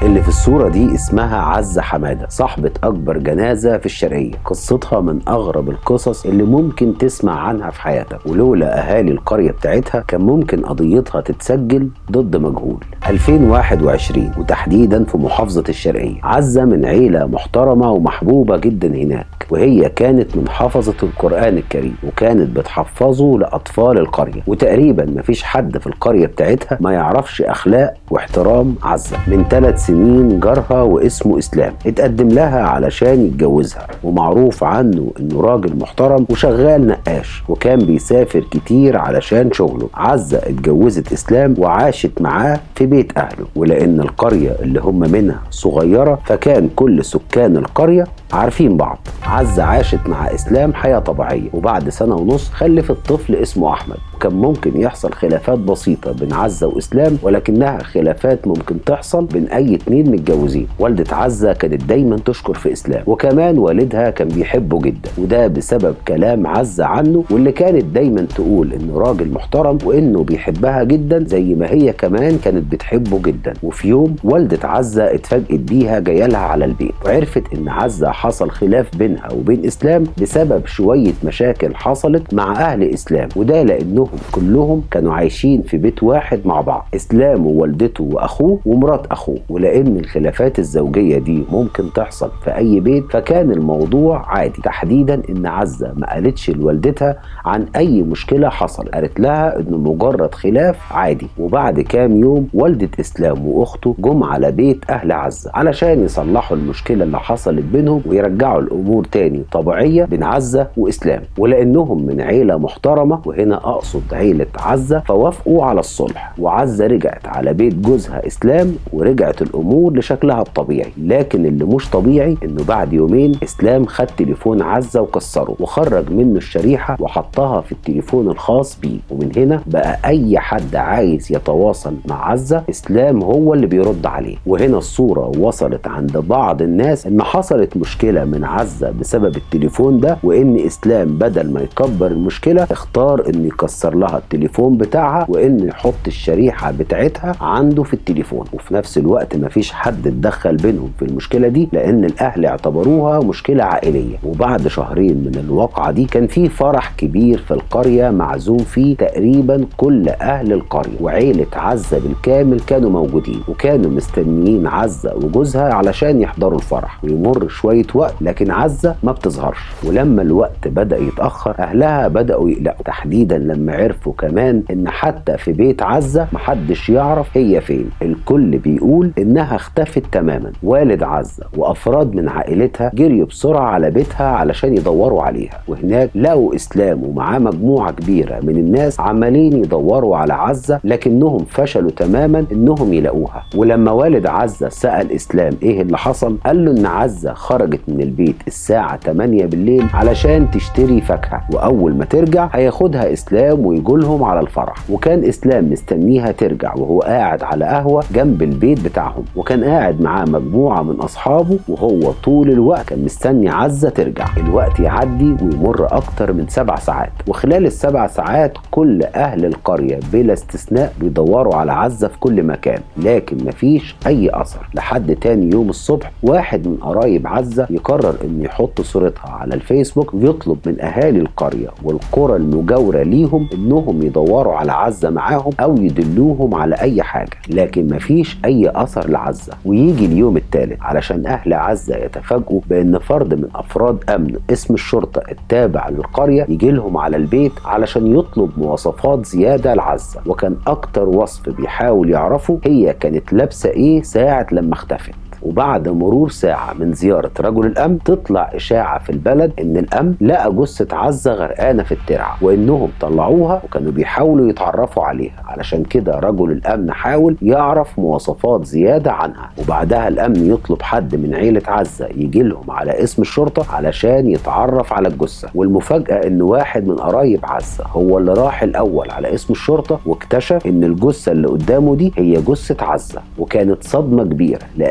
اللي في الصورة دي اسمها عزة حمادة صاحبة أكبر جنازة في الشرقية قصتها من أغرب القصص اللي ممكن تسمع عنها في حياتك ولولا أهالي القرية بتاعتها كان ممكن قضيتها تتسجل ضد مجهول 2021 وتحديدا في محافظة الشرقية عزة من عيلة محترمة ومحبوبة جدا هناك وهي كانت من حفظة القرآن الكريم وكانت بتحفظه لأطفال القرية وتقريبا مفيش حد في القرية بتاعتها ما يعرفش أخلاق واحترام عزة من ثلاث سنين جارها واسمه إسلام اتقدم لها علشان يتجوزها ومعروف عنه إنه راجل محترم وشغال نقاش وكان بيسافر كتير علشان شغله عزة اتجوزت إسلام وعاشت معاه في بيت أهله ولأن القرية اللي هم منها صغيرة فكان كل سكان القرية عارفين بعض عزة عاشت مع إسلام حياة طبيعية وبعد سنة ونص خلفت طفل اسمه أحمد وكان ممكن يحصل خلافات بسيطة بين عزة وإسلام ولكنها خلافات ممكن تحصل بين أي اتنين متجوزين والدة عزة كانت دايما تشكر في إسلام وكمان والدها كان بيحبه جدا وده بسبب كلام عزة عنه واللي كانت دايما تقول إنه راجل محترم وإنه بيحبها جدا زي ما هي كمان كانت بتحبه جدا وفي يوم والدة عزة اتفاجئت بيها جاية لها على البيت وعرفت إن عزة حصل خلاف بينها وبين إسلام بسبب شوية مشاكل حصلت مع أهل إسلام وده لأنهم كلهم كانوا عايشين في بيت واحد مع بعض إسلام ووالدته وأخوه ومرات أخوه ولأن الخلافات الزوجية دي ممكن تحصل في أي بيت فكان الموضوع عادي تحديدا إن عزة ما قالتش لوالدتها عن أي مشكلة حصلت قالت لها إنه مجرد خلاف عادي وبعد كام يوم والدة إسلام وأخته جم على بيت أهل عزة علشان يصلحوا المشكلة اللي حصلت بينهم ويرجعوا الأمور تاني طبيعية بين عزة وإسلام ولأنهم من عيلة محترمة وهنا أقصد عيلة عزة فوافقوا على الصلح وعزة رجعت على بيت جوزها إسلام ورجعت الأمور لشكلها الطبيعي لكن اللي مش طبيعي إنه بعد يومين إسلام خد تليفون عزة وكسره وخرج منه الشريحة وحطها في التليفون الخاص بيه ومن هنا بقى أي حد عايز يتواصل مع عزة إسلام هو اللي بيرد عليه وهنا الصورة وصلت عند بعض الناس إن حصلت مشكلة من عزة بسبب التليفون ده وإن إسلام بدل ما يكبر المشكلة اختار إنه يكسر لها التليفون بتاعها وإنه يحط الشريحة بتاعتها عنده في التليفون وفي نفس الوقت مفيش حد اتدخل بينهم في المشكلة دي لأن الأهل اعتبروها مشكلة عائلية وبعد شهرين من الواقعة دي كان في فرح كبير في القرية معزوم فيه تقريبا كل أهل القرية وعيلة عزة بالكامل كانوا موجودين وكانوا مستنيين عزة وجوزها علشان يحضروا الفرح ويمر شوية وقت لكن عزة ما بتظهرش ولما الوقت بدأ يتأخر أهلها بدأوا يقلقوا تحديدا لما عرفوا كمان إن حتى في بيت عزة محدش يعرف هي فين الكل بيقول إنها اختفت تماما والد عزة وأفراد من عائلتها جريوا بسرعة على بيتها علشان يدوروا عليها وهناك لقوا إسلام ومعاه مجموعة كبيرة من الناس عمالين يدوروا على عزة لكنهم فشلوا تماما إنهم يلاقوها ولما والد عزة سأل إسلام إيه اللي حصل قال له إن عزة خرجت من البيت الساعة 8 بالليل علشان تشتري فاكهة وأول ما ترجع هياخدها إسلام ويجولهم على الفرح وكان إسلام مستنيها ترجع وهو قاعد على قهوة جنب البيت بتاعهم وكان قاعد معاه مجموعة من أصحابه وهو طول الوقت كان مستني عزة ترجع الوقت يعدي ويمر أكتر من سبع ساعات وخلال السبع ساعات كل أهل القرية بلا استثناء بيدوروا على عزة في كل مكان لكن مفيش أي أثر لحد تاني يوم الصبح واحد من قرايب عزة يقرر إنه يحط صورتها على الفيسبوك ويطلب من أهالي القرية والقرى المجاورة ليهم إنهم يدوروا على عزة معاهم أو يدلوهم على أي حاجة لكن مفيش أي أثر لعزة ويجي اليوم الثالث علشان أهل عزة يتفاجئوا بأن فرد من أفراد أمن اسم الشرطة التابع للقرية يجي لهم على البيت علشان يطلب مواصفات زيادة لعزة وكان أكتر وصف بيحاول يعرفه هي كانت لابسة إيه ساعة لما اختفت وبعد مرور ساعة من زيارة رجل الأمن تطلع إشاعة في البلد إن الأمن لقى جثة عزة غرقانة في الترعة وإنهم طلعوها وكانوا بيحاولوا يتعرفوا عليها علشان كده رجل الأمن حاول يعرف مواصفات زيادة عنها وبعدها الأمن يطلب حد من عيلة عزة يجي لهم على اسم الشرطة علشان يتعرف على الجثة والمفاجأة إن واحد من قرايب عزة هو اللي راح الأول على اسم الشرطة واكتشف إن الجثة اللي قدامه دي هي جثة عزة وكانت صدمة كبيرة لأهالي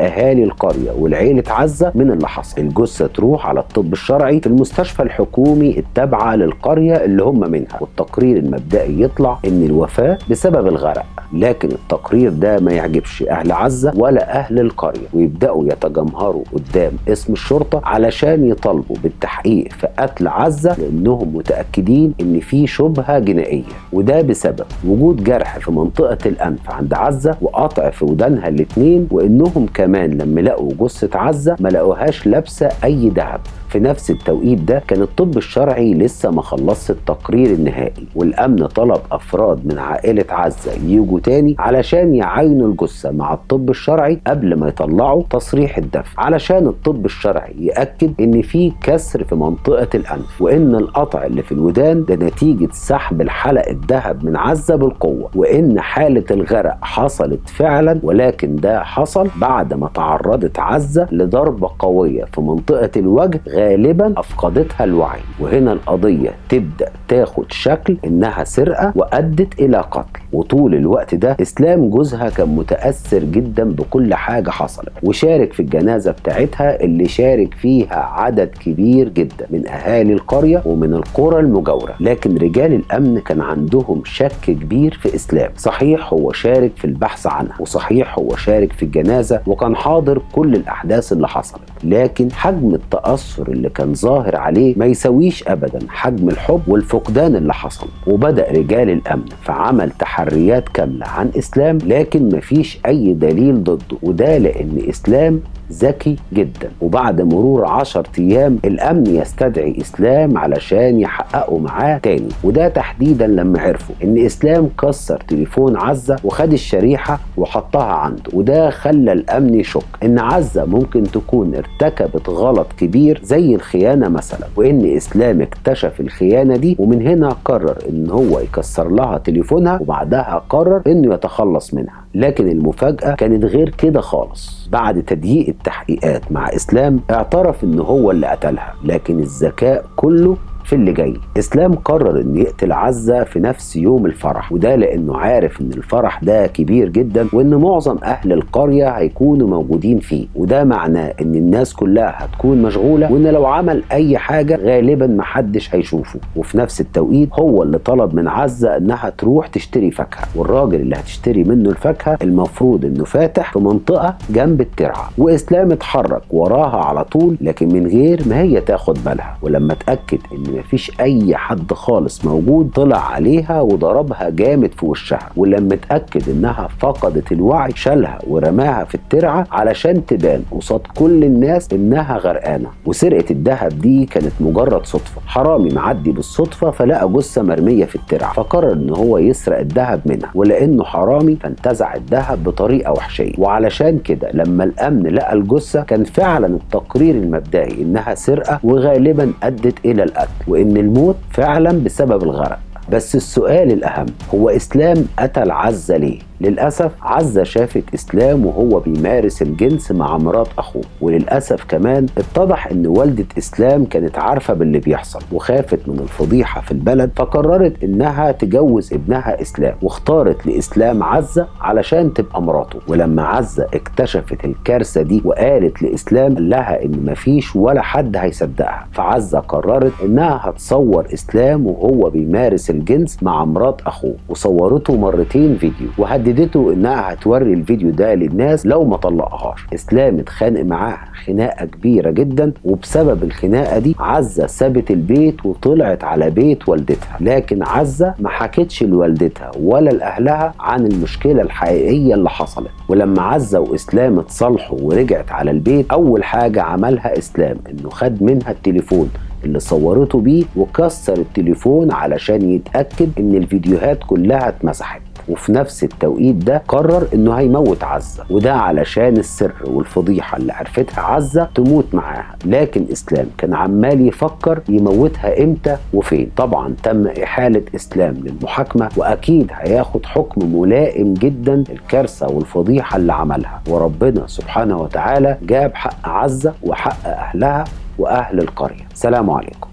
القريه ولعيله عزه من اللي حصل الجثه تروح على الطب الشرعي في المستشفى الحكومي التابعه للقريه اللي هم منها والتقرير المبدئي يطلع ان الوفاه بسبب الغرق لكن التقرير ده ما يعجبش اهل عزه ولا اهل القريه ويبداوا يتجمهروا قدام اسم الشرطه علشان يطالبوا بالتحقيق في قتل عزه لانهم متاكدين ان في شبهه جنائيه وده بسبب وجود جرح في منطقه الانف عند عزه وقطع في ودانها الاتنين وانهم كمان لما لقوا جثه عزه ما لقوهاش لابسه اي دهب في نفس التوقيت ده كان الطب الشرعي لسه ما خلصش التقرير النهائي والامن طلب افراد من عائله عزه يجوا تاني علشان يعاينوا الجثه مع الطب الشرعي قبل ما يطلعوا تصريح الدفع علشان الطب الشرعي ياكد ان في كسر في منطقه الانف وان القطع اللي في الودان ده نتيجه سحب الحلق الذهب من عزه بالقوه وان حاله الغرق حصلت فعلا ولكن ده حصل بعد ما تعرضت عزه لضربه قويه في منطقه الوجه غالبا افقدتها الوعي وهنا القضيه تبدا تاخد شكل انها سرقه وادت الى قتل وطول الوقت ده اسلام جوزها كان متاثر جدا بكل حاجه حصلت وشارك في الجنازه بتاعتها اللي شارك فيها عدد كبير جدا من اهالي القريه ومن القرى المجاوره لكن رجال الامن كان عندهم شك كبير في اسلام صحيح هو شارك في البحث عنها وصحيح هو شارك في الجنازه وكان حاضر كل الاحداث اللي حصلت لكن حجم التاثر اللي كان ظاهر عليه ما يساويش ابدا حجم الحب والفقدان اللي حصل وبدا رجال الامن في عمل تحريات كامله عن اسلام لكن مفيش اي دليل ضده وده لان اسلام ذكي جدا وبعد مرور عشر ايام الامن يستدعي اسلام علشان يحققوا معاه تاني وده تحديدا لما عرفوا ان اسلام كسر تليفون عزه وخد الشريحه وحطها عنده وده خلى الامن يشك ان عزه ممكن تكون ارتكبت غلط كبير زي الخيانه مثلا وان اسلام اكتشف الخيانه دي ومن هنا قرر ان هو يكسر لها تليفونها وبعدها قرر انه يتخلص منها لكن المفاجاه كانت غير كده خالص بعد تضييق التحقيقات مع اسلام اعترف ان هو اللي قتلها لكن الذكاء كله في اللي جاي اسلام قرر انه يقتل عزه في نفس يوم الفرح وده لانه عارف ان الفرح ده كبير جدا وان معظم اهل القريه هيكونوا موجودين فيه وده معناه ان الناس كلها هتكون مشغوله وان لو عمل اي حاجه غالبا محدش هيشوفه وفي نفس التوقيت هو اللي طلب من عزه انها تروح تشتري فاكهه والراجل اللي هتشتري منه الفاكهه المفروض انه فاتح في منطقه جنب الترعه واسلام اتحرك وراها على طول لكن من غير ما هي تاخد بالها ولما اتاكد ان مفيش اي حد خالص موجود طلع عليها وضربها جامد في وشها ولما اتاكد انها فقدت الوعي شالها ورماها في الترعه علشان تبان قصاد كل الناس انها غرقانه وسرقه الذهب دي كانت مجرد صدفه حرامي معدي بالصدفه فلقى جثه مرميه في الترعه فقرر ان هو يسرق الذهب منها ولانه حرامي فانتزع الذهب بطريقه وحشيه وعلشان كده لما الامن لقى الجثه كان فعلا التقرير المبدئي انها سرقه وغالبا ادت الى القتل وان الموت فعلا بسبب الغرق بس السؤال الأهم هو إسلام قتل عزة ليه؟ للأسف عزة شافت إسلام وهو بيمارس الجنس مع مرات أخوه وللأسف كمان اتضح إن والدة إسلام كانت عارفة باللي بيحصل وخافت من الفضيحة في البلد فقررت إنها تجوز ابنها إسلام واختارت لإسلام عزة علشان تبقى مراته ولما عزة اكتشفت الكارثة دي وقالت لإسلام قال لها إن مفيش ولا حد هيصدقها فعزة قررت إنها هتصور إسلام وهو بيمارس الجنس مع مرات أخوه وصورته مرتين فيديو وهد هددته انها هتوري الفيديو ده للناس لو ما طلقهاش اسلام اتخانق معاها خناقه كبيره جدا وبسبب الخناقه دي عزه سابت البيت وطلعت على بيت والدتها لكن عزه ما حكتش لوالدتها ولا لاهلها عن المشكله الحقيقيه اللي حصلت ولما عزه واسلام اتصالحوا ورجعت على البيت اول حاجه عملها اسلام انه خد منها التليفون اللي صورته بيه وكسر التليفون علشان يتاكد ان الفيديوهات كلها اتمسحت وفي نفس التوقيت ده قرر انه هيموت عزه وده علشان السر والفضيحه اللي عرفتها عزه تموت معاها لكن اسلام كان عمال يفكر يموتها امتى وفين طبعا تم احاله اسلام للمحاكمه واكيد هياخد حكم ملائم جدا الكارثه والفضيحه اللي عملها وربنا سبحانه وتعالى جاب حق عزه وحق اهلها واهل القريه سلام عليكم